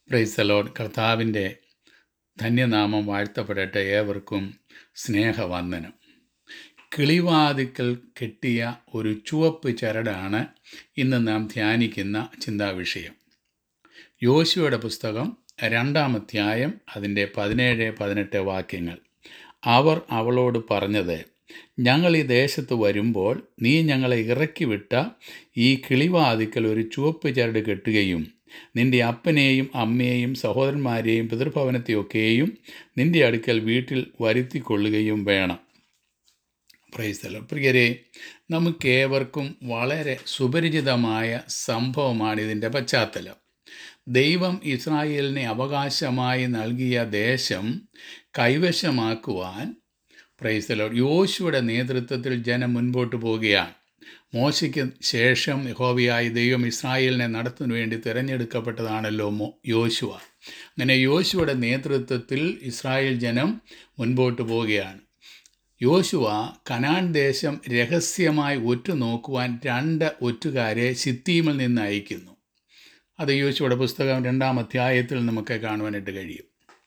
പ്രൈസലോൺ കർത്താവിൻ്റെ ധന്യനാമം വാഴ്ത്തപ്പെടട്ടെ ഏവർക്കും സ്നേഹവന്ദനം കിളിവാതിക്കൽ കെട്ടിയ ഒരു ചുവപ്പ് ചരടാണ് ഇന്ന് നാം ധ്യാനിക്കുന്ന ചിന്താവിഷയം യോശുവയുടെ പുസ്തകം രണ്ടാമധ്യായം അതിൻ്റെ പതിനേഴ് പതിനെട്ട് വാക്യങ്ങൾ അവർ അവളോട് പറഞ്ഞത് ഞങ്ങൾ ഈ ദേശത്ത് വരുമ്പോൾ നീ ഞങ്ങളെ ഇറക്കി വിട്ട ഈ കിളിവാതിക്കൽ ഒരു ചുവപ്പ് ചരട് കെട്ടുകയും നിന്റെ അപ്പനെയും അമ്മയെയും സഹോദരന്മാരെയും പിതൃഭവനത്തെയൊക്കെയും നിന്റെ അടുക്കൽ വീട്ടിൽ വരുത്തിക്കൊള്ളുകയും വേണം പ്രൈസ്തലം പ്രിയരെ നമുക്കേവർക്കും വളരെ സുപരിചിതമായ സംഭവമാണ് ഇതിൻ്റെ പശ്ചാത്തലം ദൈവം ഇസ്രായേലിനെ അവകാശമായി നൽകിയ ദേശം കൈവശമാക്കുവാൻ പ്രൈസ്തലോ യോശുവിടെ നേതൃത്വത്തിൽ ജനം മുൻപോട്ട് പോവുകയാണ് മോശയ്ക്ക് ശേഷം യഹോവയായ ദൈവം ഇസ്രായേലിനെ നടത്തുന്നതിന് വേണ്ടി തിരഞ്ഞെടുക്കപ്പെട്ടതാണല്ലോ മോ യോശുവ അങ്ങനെ യോശുവയുടെ നേതൃത്വത്തിൽ ഇസ്രായേൽ ജനം മുൻപോട്ട് പോവുകയാണ് യോശുവ കനാൻ ദേശം രഹസ്യമായി ഒറ്റുനോക്കുവാൻ രണ്ട് ഒറ്റുകാരെ സിത്തീമിൽ നിന്ന് അയക്കുന്നു അത് യോശുവയുടെ പുസ്തകം രണ്ടാം അധ്യായത്തിൽ നമുക്ക് കാണുവാനായിട്ട് കഴിയും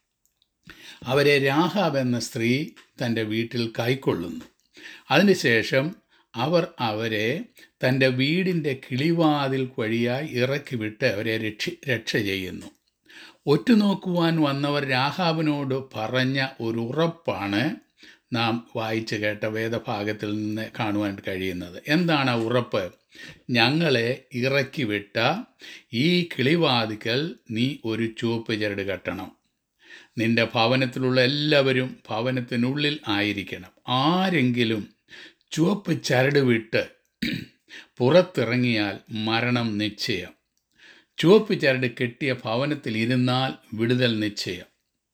അവരെ രാഹാബ് എന്ന സ്ത്രീ തൻ്റെ വീട്ടിൽ കൈക്കൊള്ളുന്നു അതിനുശേഷം അവർ അവരെ തൻ്റെ വീടിൻ്റെ കിളിവാതിൽ വഴിയായി ഇറക്കി വിട്ട് അവരെ രക്ഷ രക്ഷ ചെയ്യുന്നു ഒറ്റുനോക്കുവാൻ വന്നവർ രാഹാബിനോട് പറഞ്ഞ ഒരു ഉറപ്പാണ് നാം വായിച്ചു കേട്ട വേദഭാഗത്തിൽ നിന്ന് കാണുവാൻ കഴിയുന്നത് എന്താണ് ആ ഉറപ്പ് ഞങ്ങളെ ഇറക്കി വിട്ട ഈ കിളിവാതിക്കൽ നീ ഒരു ചുവപ്പ് ചരട് കെട്ടണം നിന്റെ ഭവനത്തിലുള്ള എല്ലാവരും ഭവനത്തിനുള്ളിൽ ആയിരിക്കണം ആരെങ്കിലും ചുവപ്പ് ചരട് വിട്ട് പുറത്തിറങ്ങിയാൽ മരണം നിശ്ചയം ചുവപ്പ് ചരട് കെട്ടിയ ഭവനത്തിൽ ഇരുന്നാൽ വിടുതൽ നിശ്ചയം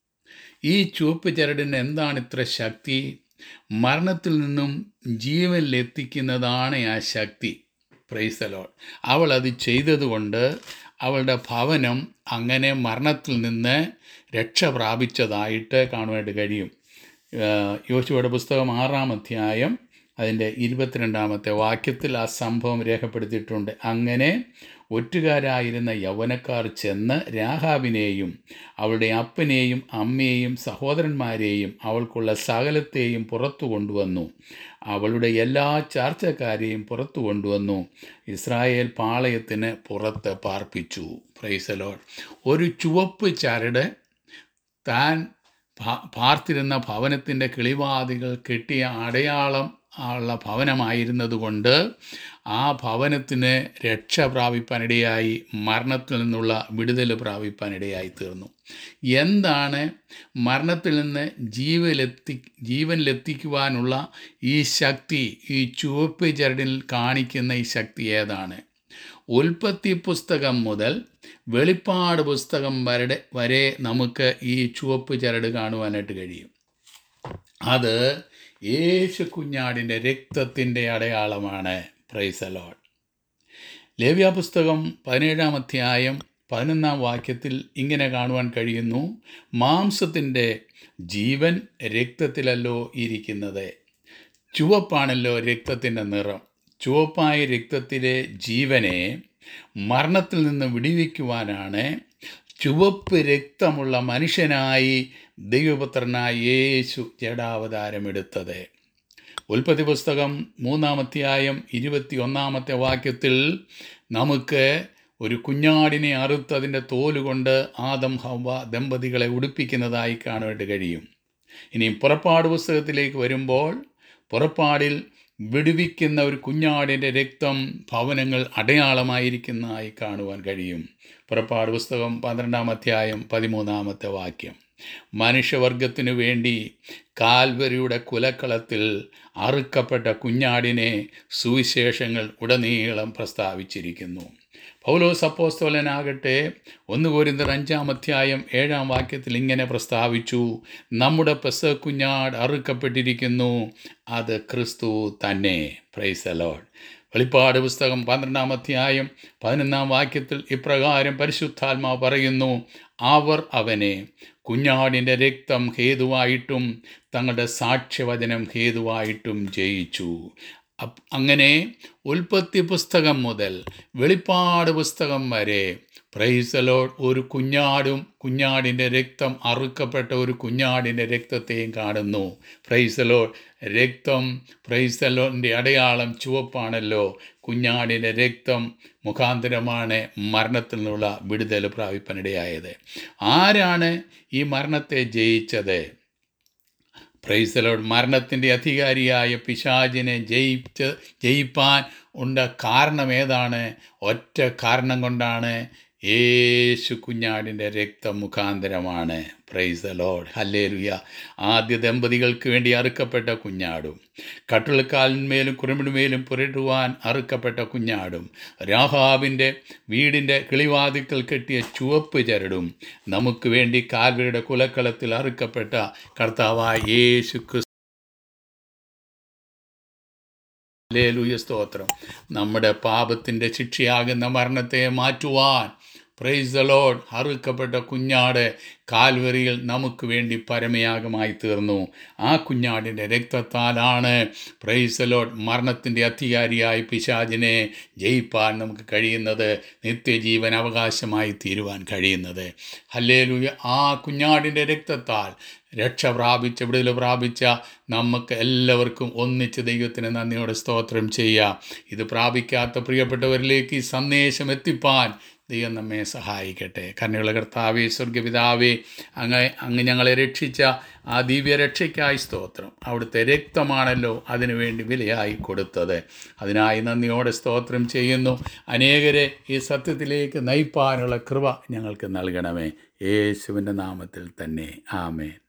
ഈ ചുവപ്പ് ചരടിന് എന്താണ് ഇത്ര ശക്തി മരണത്തിൽ നിന്നും ജീവനിലെത്തിക്കുന്നതാണ് ആ ശക്തി പ്രൈസലോൾ അവൾ അത് ചെയ്തതുകൊണ്ട് അവളുടെ ഭവനം അങ്ങനെ മരണത്തിൽ നിന്ന് രക്ഷ പ്രാപിച്ചതായിട്ട് കാണുവാനായിട്ട് കഴിയും യോശുവയുടെ പുസ്തകം ആറാം അധ്യായം അതിൻ്റെ ഇരുപത്തിരണ്ടാമത്തെ വാക്യത്തിൽ ആ സംഭവം രേഖപ്പെടുത്തിയിട്ടുണ്ട് അങ്ങനെ ഒറ്റുകാരായിരുന്ന യൗവനക്കാർ ചെന്ന് രാഹാബിനെയും അവളുടെ അപ്പനെയും അമ്മയെയും സഹോദരന്മാരെയും അവൾക്കുള്ള സകലത്തെയും പുറത്തു കൊണ്ടുവന്നു അവളുടെ എല്ലാ ചാർച്ചക്കാരെയും പുറത്തു കൊണ്ടുവന്നു ഇസ്രായേൽ പാളയത്തിന് പുറത്ത് പാർപ്പിച്ചു പ്രൈസലോൾ ഒരു ചുവപ്പ് ചരട് താൻ പാർത്തിരുന്ന ഭവനത്തിൻ്റെ കിളിവാതികൾ കെട്ടിയ അടയാളം ഉള്ള ഭവനമായിരുന്നതുകൊണ്ട് ആ ഭവനത്തിന് രക്ഷ പ്രാപിപ്പാനിടയായി മരണത്തിൽ നിന്നുള്ള വിടുതൽ പ്രാപിപ്പാനിടയായി തീർന്നു എന്താണ് മരണത്തിൽ നിന്ന് ജീവനിലെത്തി ജീവനിലെത്തിക്കുവാനുള്ള ഈ ശക്തി ഈ ചുവപ്പ് ചരടിൽ കാണിക്കുന്ന ഈ ശക്തി ഏതാണ് ഉൽപ്പത്തി പുസ്തകം മുതൽ വെളിപ്പാട് പുസ്തകം വരെ വരെ നമുക്ക് ഈ ചുവപ്പ് ചരട് കാണുവാനായിട്ട് കഴിയും അത് യേശു കുഞ്ഞാടിൻ്റെ രക്തത്തിൻ്റെ അടയാളമാണ് പ്രൈസലോൾ ലേവ്യ പുസ്തകം പതിനേഴാം അധ്യായം പതിനൊന്നാം വാക്യത്തിൽ ഇങ്ങനെ കാണുവാൻ കഴിയുന്നു മാംസത്തിൻ്റെ ജീവൻ രക്തത്തിലല്ലോ ഇരിക്കുന്നത് ചുവപ്പാണല്ലോ രക്തത്തിൻ്റെ നിറം ചുവപ്പായ രക്തത്തിലെ ജീവനെ മരണത്തിൽ നിന്ന് വിടിവിക്കുവാനാണ് ചുവപ്പ് രക്തമുള്ള മനുഷ്യനായി ദൈവപുത്രനായ യേശു ജഡാവതാരമെടുത്തത് ഉൽപ്പത്തി പുസ്തകം മൂന്നാം അധ്യായം ഇരുപത്തി ഒന്നാമത്തെ വാക്യത്തിൽ നമുക്ക് ഒരു കുഞ്ഞാടിനെ അറുത്തതിൻ്റെ തോലുകൊണ്ട് ആദം ഹവ ദമ്പതികളെ ഉടുപ്പിക്കുന്നതായി കാണുവാനായിട്ട് കഴിയും ഇനി പുറപ്പാട് പുസ്തകത്തിലേക്ക് വരുമ്പോൾ പുറപ്പാടിൽ വിടുവിക്കുന്ന ഒരു കുഞ്ഞാടിൻ്റെ രക്തം ഭവനങ്ങൾ അടയാളമായിരിക്കുന്നതായി കാണുവാൻ കഴിയും പുറപ്പാട് പുസ്തകം പന്ത്രണ്ടാം അധ്യായം പതിമൂന്നാമത്തെ വാക്യം മനുഷ്യവർഗത്തിനു വേണ്ടി കാൽവരിയുടെ കുലക്കളത്തിൽ അറുക്കപ്പെട്ട കുഞ്ഞാടിനെ സുവിശേഷങ്ങൾ ഉടനീളം പ്രസ്താവിച്ചിരിക്കുന്നു പൗലോസ് അപ്പോസ്തോലനാകട്ടെ ഒന്ന് കോരിന്തർ അഞ്ചാം അധ്യായം ഏഴാം വാക്യത്തിൽ ഇങ്ങനെ പ്രസ്താവിച്ചു നമ്മുടെ പെസ കുഞ്ഞാട് അറുക്കപ്പെട്ടിരിക്കുന്നു അത് ക്രിസ്തു തന്നെ പ്രൈസലോഡ് വെളിപ്പാട് പുസ്തകം പന്ത്രണ്ടാം അധ്യായം പതിനൊന്നാം വാക്യത്തിൽ ഇപ്രകാരം പരിശുദ്ധാത്മാവ് പറയുന്നു അവർ അവനെ കുഞ്ഞാടിൻ്റെ രക്തം ഹേതുവായിട്ടും തങ്ങളുടെ സാക്ഷ്യവചനം ഹേതുവായിട്ടും ജയിച്ചു അങ്ങനെ ഉൽപ്പത്തി പുസ്തകം മുതൽ വെളിപ്പാട് പുസ്തകം വരെ പ്രൈസലോ ഒരു കുഞ്ഞാടും കുഞ്ഞാടിൻ്റെ രക്തം അറുക്കപ്പെട്ട ഒരു കുഞ്ഞാടിൻ്റെ രക്തത്തെയും കാണുന്നു പ്രൈസലോ രക്തം പ്രൈസലോൻ്റെ അടയാളം ചുവപ്പാണല്ലോ കുഞ്ഞാടിൻ്റെ രക്തം മുഖാന്തരമാണ് മരണത്തിൽ നിന്നുള്ള വിടുതൽ പ്രാപിപ്പനിടയായത് ആരാണ് ഈ മരണത്തെ ജയിച്ചത് പ്രൈസലോട് മരണത്തിൻ്റെ അധികാരിയായ പിശാചിനെ ജയിച്ച് ജയിപ്പാൻ ഉണ്ട കാരണം ഏതാണ് ഒറ്റ കാരണം കൊണ്ടാണ് യേശു കുഞ്ഞാടിൻ്റെ രക്തം മുഖാന്തരമാണ് പ്രൈസ് ദ ലോഡ് ഹല്ലേലുയ ആദ്യ ദമ്പതികൾക്ക് വേണ്ടി അറുക്കപ്പെട്ട കുഞ്ഞാടും കട്ടിളക്കാലിന്മേലും കുറുമിടുമേലും പുരട്ടുവാൻ അറുക്കപ്പെട്ട കുഞ്ഞാടും രാഹാബിൻ്റെ വീടിൻ്റെ കിളിവാതിക്കൽ കെട്ടിയ ചുവപ്പ് ചരടും നമുക്ക് വേണ്ടി കാൽവരുടെ കുലക്കളത്തിൽ അറുക്കപ്പെട്ട കർത്താവായ യേശു ക്രിസ്തു ലേലൂയ സ്തോത്രം നമ്മുടെ പാപത്തിൻ്റെ ശിക്ഷയാകുന്ന മരണത്തെ മാറ്റുവാൻ പ്രൈസ് ദ ലോഡ് അറുക്കപ്പെട്ട കുഞ്ഞാട് കാൽവറിയിൽ നമുക്ക് വേണ്ടി പരമയാഗമായി തീർന്നു ആ കുഞ്ഞാടിൻ്റെ രക്തത്താലാണ് പ്രൈസ് ദ ലോഡ് മരണത്തിൻ്റെ അധികാരിയായി പിശാചിനെ ജയിപ്പാൻ നമുക്ക് കഴിയുന്നത് നിത്യജീവൻ അവകാശമായി തീരുവാൻ കഴിയുന്നത് ഹല്ലേലൂയ ആ കുഞ്ഞാടിൻ്റെ രക്തത്താൽ രക്ഷ പ്രാപിച്ച വിടുതൽ പ്രാപിച്ച നമുക്ക് എല്ലാവർക്കും ഒന്നിച്ച് ദൈവത്തിന് നന്ദിയോടെ സ്തോത്രം ചെയ്യാം ഇത് പ്രാപിക്കാത്ത പ്രിയപ്പെട്ടവരിലേക്ക് ഈ സന്ദേശം എത്തിപ്പാൻ ദൈവം നമ്മെ സഹായിക്കട്ടെ കരുണയുള്ള കർത്താവേ സ്വർഗപിതാവേ അങ്ങ് അങ്ങ് ഞങ്ങളെ രക്ഷിച്ച ആ ദിവ്യ രക്ഷയ്ക്കായി സ്തോത്രം അവിടുത്തെ രക്തമാണല്ലോ അതിനു വേണ്ടി വിലയായി കൊടുത്തത് അതിനായി നന്ദിയോടെ സ്തോത്രം ചെയ്യുന്നു അനേകരെ ഈ സത്യത്തിലേക്ക് നയിപ്പാനുള്ള കൃപ ഞങ്ങൾക്ക് നൽകണമേ യേശുവിൻ്റെ നാമത്തിൽ തന്നെ ആമേൻ